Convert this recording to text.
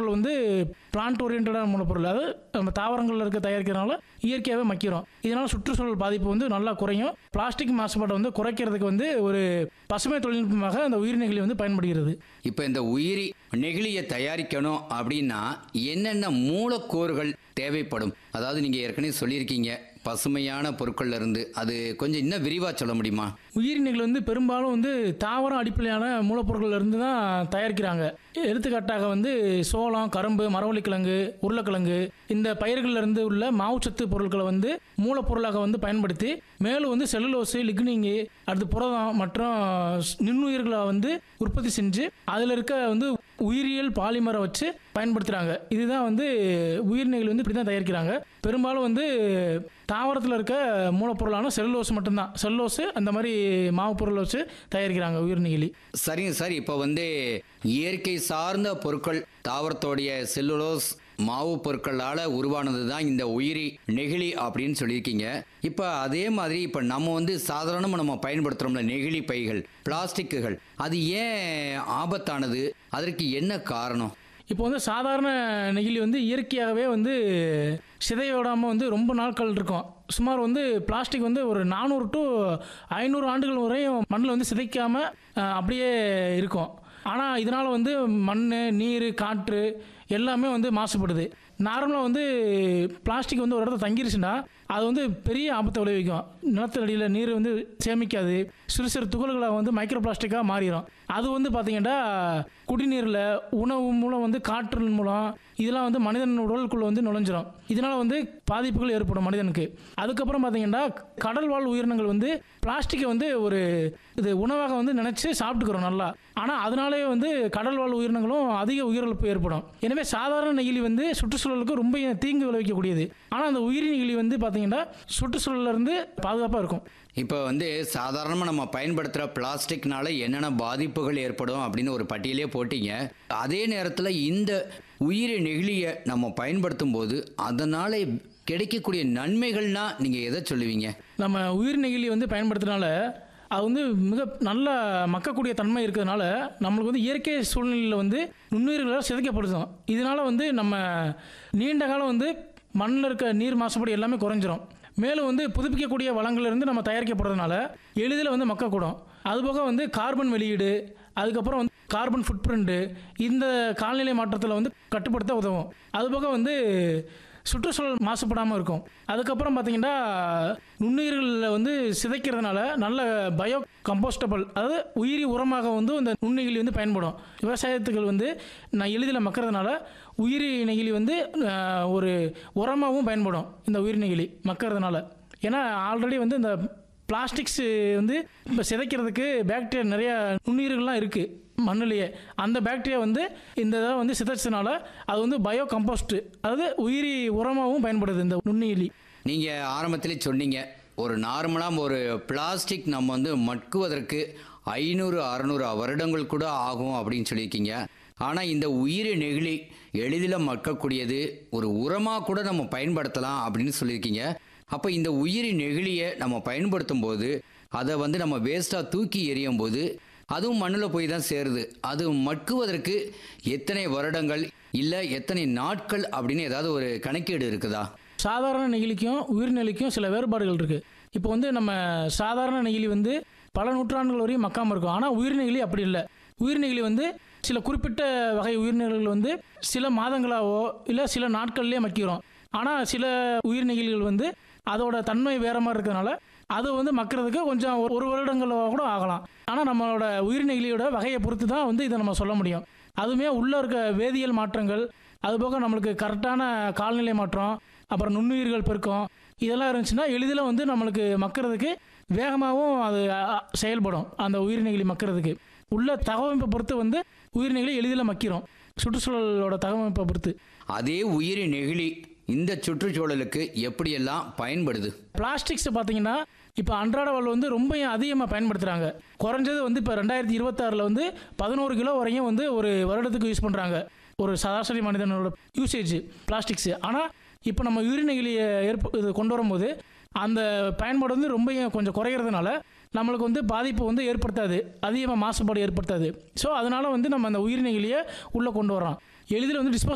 மூலப்பொருள் வந்து பிளான்ட் ஓரியன்டான மூலப்பொருள் அது நம்ம தாவரங்களில் இருக்க தயாரிக்கிறதுனால இயற்கையாகவே மக்கிறோம் இதனால் சுற்றுச்சூழல் பாதிப்பு வந்து நல்லா குறையும் பிளாஸ்டிக் மாசுபாட்டை வந்து குறைக்கிறதுக்கு வந்து ஒரு பசுமை தொழில்நுட்பமாக அந்த உயிர்நெகிழி வந்து பயன்படுகிறது இப்போ இந்த உயிரி நெகிழியை தயாரிக்கணும் அப்படின்னா என்னென்ன மூலக்கூறுகள் தேவைப்படும் அதாவது நீங்கள் ஏற்கனவே சொல்லியிருக்கீங்க பசுமையான பொருட்கள்ல இருந்து அது கொஞ்சம் இன்னும் விரிவாக சொல்ல முடியுமா உயிரினங்கள் வந்து பெரும்பாலும் வந்து தாவரம் அடிப்படையான மூலப்பொருட்கள்ல இருந்து தான் தயாரிக்கிறாங்க எடுத்துக்காட்டாக வந்து சோளம் கரும்பு மரவள்ளிக்கிழங்கு உருளைக்கிழங்கு இந்த பயிர்கள்ல இருந்து உள்ள மாவுச்சத்து பொருட்களை வந்து மூலப்பொருளாக வந்து பயன்படுத்தி மேலும் வந்து செல்லுலோஸு லிக்னிங்கு அடுத்து புரதம் மற்றும் நுண்ணுயிர்களை வந்து உற்பத்தி செஞ்சு அதில் இருக்க வந்து உயிரியல் பாலிமரை வச்சு பயன்படுத்துகிறாங்க இதுதான் வந்து உயிரினங்கள் வந்து இப்படி தான் தயாரிக்கிறாங்க பெரும்பாலும் வந்து தாவரத்தில் இருக்க மூலப்பொருளான செல்லுலோஸ் மட்டும்தான் செல்லுலோஸு அந்த மாதிரி மாவு பொருளை வச்சு தயாரிக்கிறாங்க உயிர்நெகிழி சரிங்க சார் இப்போ வந்து இயற்கை சார்ந்த பொருட்கள் தாவரத்தோடைய செல்லுலோஸ் மாவு பொருட்களால் உருவானது தான் இந்த உயிரி நெகிழி அப்படின்னு சொல்லியிருக்கீங்க இப்போ அதே மாதிரி இப்போ நம்ம வந்து சாதாரணமாக நம்ம பயன்படுத்துகிறோம்ல நெகிழி பைகள் பிளாஸ்டிக்குகள் அது ஏன் ஆபத்தானது அதற்கு என்ன காரணம் இப்போ வந்து சாதாரண நெகிழி வந்து இயற்கையாகவே வந்து சிதைய விடாமல் வந்து ரொம்ப நாட்கள் இருக்கும் சுமார் வந்து பிளாஸ்டிக் வந்து ஒரு நானூறு டு ஐநூறு ஆண்டுகள் வரையும் மண்ணில் வந்து சிதைக்காமல் அப்படியே இருக்கும் ஆனால் இதனால் வந்து மண் நீர் காற்று எல்லாமே வந்து மாசுபடுது நார்மலாக வந்து பிளாஸ்டிக் வந்து ஒரு இடத்துல தங்கிருச்சுன்னா அது வந்து பெரிய ஆபத்தை விளைவிக்கும் நிலத்தடியில் நீர் வந்து சேமிக்காது சிறு சிறு துகள்களை வந்து மைக்ரோ பிளாஸ்டிக்காக மாறிடும் அது வந்து பார்த்தீங்கன்னா குடிநீரில் உணவு மூலம் வந்து காற்றின் மூலம் இதெல்லாம் வந்து மனிதன் உடலுக்குள்ளே வந்து நுழைஞ்சிரும் இதனால் வந்து பாதிப்புகள் ஏற்படும் மனிதனுக்கு அதுக்கப்புறம் பார்த்தீங்கன்னா கடல் வாழ் உயிரினங்கள் வந்து பிளாஸ்டிக்கை வந்து ஒரு இது உணவாக வந்து நினச்சி சாப்பிட்டுக்கிறோம் நல்லா ஆனால் அதனாலே வந்து கடல் வாழ் உயிரினங்களும் அதிக உயிரிழப்பு ஏற்படும் எனவே சாதாரண நெகிழி வந்து சுற்றுச்சூழலுக்கு ரொம்ப தீங்கு விளைவிக்கக்கூடியது ஆனால் அந்த உயிரி நெகிழி வந்து பார்த்தீங்கன்னா சுற்றுச்சூழல்ல இருந்து பாதுகாப்பாக இருக்கும் இப்போ வந்து சாதாரணமாக நம்ம பயன்படுத்துகிற பிளாஸ்டிக்னால என்னென்ன பாதிப்புகள் ஏற்படும் அப்படின்னு ஒரு பட்டியலே போட்டீங்க அதே நேரத்தில் இந்த உயிரி நெகிழியை நம்ம பயன்படுத்தும் போது அதனால் கிடைக்கக்கூடிய நன்மைகள்னா நீங்கள் எதை சொல்லுவீங்க நம்ம உயிர் நெகிழி வந்து பயன்படுத்துறதுனால அது வந்து மிக நல்ல மக்கக்கூடிய தன்மை இருக்கிறதுனால நம்மளுக்கு வந்து இயற்கை சூழ்நிலையில் வந்து நுண்ணுயிர்களால் சிதைக்கப்படுதும் இதனால் வந்து நம்ம நீண்ட காலம் வந்து மண்ணில் இருக்க நீர் மாசுபாடு எல்லாமே குறைஞ்சிரும் மேலும் வந்து புதுப்பிக்கக்கூடிய வளங்கள்லேருந்து நம்ம தயாரிக்கப்படுறதுனால எளிதில் வந்து மக்கக்கூடும் அதுபோக வந்து கார்பன் வெளியீடு அதுக்கப்புறம் வந்து கார்பன் ஃபுட் பிரிண்ட்டு இந்த காலநிலை மாற்றத்தில் வந்து கட்டுப்படுத்த உதவும் அதுபோக வந்து சுற்றுச்சூழல் மாசுபடாமல் இருக்கும் அதுக்கப்புறம் பார்த்தீங்கன்னா நுண்ணுயிர்களில் வந்து சிதைக்கிறதுனால நல்ல பயோ கம்போஸ்டபிள் அதாவது உயிரி உரமாக வந்து இந்த நுண்ணுயிரி வந்து பயன்படும் விவசாயத்துக்கு வந்து நான் எளிதில் மக்கறதுனால உயிரி நெகிழி வந்து அஹ், ஒரு உரமாகவும் பயன்படும் இந்த உயிர் நெகிழி மக்கறதுனால ஏன்னா ஆல்ரெடி வந்து இந்த பிளாஸ்டிக்ஸ் வந்து இப்போ சிதைக்கிறதுக்கு பாக்டீரியா நிறைய நுண்ணுயிர்கள்லாம் இருக்குது மண்ணிலேயே அந்த பாக்டீரியா வந்து இந்த இதை வந்து சிதைச்சதுனால அது வந்து பயோ கம்போஸ்ட் அதாவது உயிரி உரமாகவும் பயன்படுது இந்த நுண்ணுயிரி நீங்கள் ஆரம்பத்திலே சொன்னீங்க ஒரு நார்மலாக ஒரு பிளாஸ்டிக் நம்ம வந்து மட்குவதற்கு ஐநூறு அறநூறு வருடங்கள் கூட ஆகும் அப்படின்னு சொல்லியிருக்கீங்க ஆனால் இந்த உயிரி நெகிழி எளிதில் மக்கக்கூடியது ஒரு உரமாக கூட நம்ம பயன்படுத்தலாம் அப்படின்னு சொல்லியிருக்கீங்க அப்போ இந்த உயிரி நெகிழியை நம்ம பயன்படுத்தும் போது அதை வந்து நம்ம வேஸ்ட்டாக தூக்கி எறியும் போது அதுவும் மண்ணில் போய் தான் சேருது அது மட்குவதற்கு எத்தனை வருடங்கள் இல்லை எத்தனை நாட்கள் அப்படின்னு ஏதாவது ஒரு கணக்கீடு இருக்குதா சாதாரண நெகிழிக்கும் உயிர் நெகிழிக்கும் சில வேறுபாடுகள் இருக்குது இப்போ வந்து நம்ம சாதாரண நெகிழி வந்து பல நூற்றாண்டுகள் வரையும் மக்காமல் இருக்கும் ஆனால் உயிர் நெகிழி அப்படி இல்லை உயிர் நெகிழி வந்து சில குறிப்பிட்ட வகை உயிரினங்கள் வந்து சில மாதங்களாவோ இல்லை சில நாட்கள்லேயே மக்கிறோம் ஆனால் சில உயிர் நெகிழிகள் வந்து அதோட தன்மை வேற மாதிரி இருக்கிறதுனால அது வந்து மக்கிறதுக்கு கொஞ்சம் ஒரு ஒரு வருடங்களோ கூட ஆகலாம் ஆனால் நம்மளோட உயிர் நெகிழியோட வகையை பொறுத்து தான் வந்து இதை நம்ம சொல்ல முடியும் அதுவுமே உள்ளே இருக்க வேதியியல் மாற்றங்கள் அதுபோக நம்மளுக்கு கரெக்டான காலநிலை மாற்றம் அப்புறம் நுண்ணுயிர்கள் பெருக்கம் இதெல்லாம் இருந்துச்சுன்னா எளிதில் வந்து நம்மளுக்கு மக்கிறதுக்கு வேகமாகவும் அது அ, அ, செயல்படும் அந்த உயிர்நெகிழி மக்கிறதுக்கு உள்ள தகவமைப்பை பொறுத்து வந்து உயிர்நெகிழி எளிதில் மக்கிறோம் சுற்றுச்சூழலோட தகவமைப்பை பொறுத்து அதே உயிரி நெகிழி இந்த சுற்றுச்சூழலுக்கு எப்படியெல்லாம் பயன்படுது பிளாஸ்டிக்ஸ் பார்த்தீங்கன்னா இப்போ அன்றாட வாழ்வு வந்து ரொம்ப அதிகமாக பயன்படுத்துகிறாங்க குறைஞ்சது வந்து இப்போ ரெண்டாயிரத்தி இருபத்தாறில் வந்து பதினோரு கிலோ வரையும் வந்து ஒரு வருடத்துக்கு யூஸ் பண்ணுறாங்க ஒரு சராசரி மனிதனோட யூசேஜ் பிளாஸ்டிக்ஸு ஆனால் இப்போ நம்ம உயிரினகிளியை ஏற்ப இது கொண்டு வரும்போது அந்த பயன்பாடு வந்து ரொம்ப கொஞ்சம் குறையிறதுனால நம்மளுக்கு வந்து பாதிப்பு வந்து ஏற்படுத்தாது அதிகமாக மாசுபாடு ஏற்படுத்தாது ஸோ அதனால் வந்து நம்ம அந்த உயிரினகிளியை உள்ளே கொண்டு வரோம் எளிதில் வந்து டிஸ்போஸ்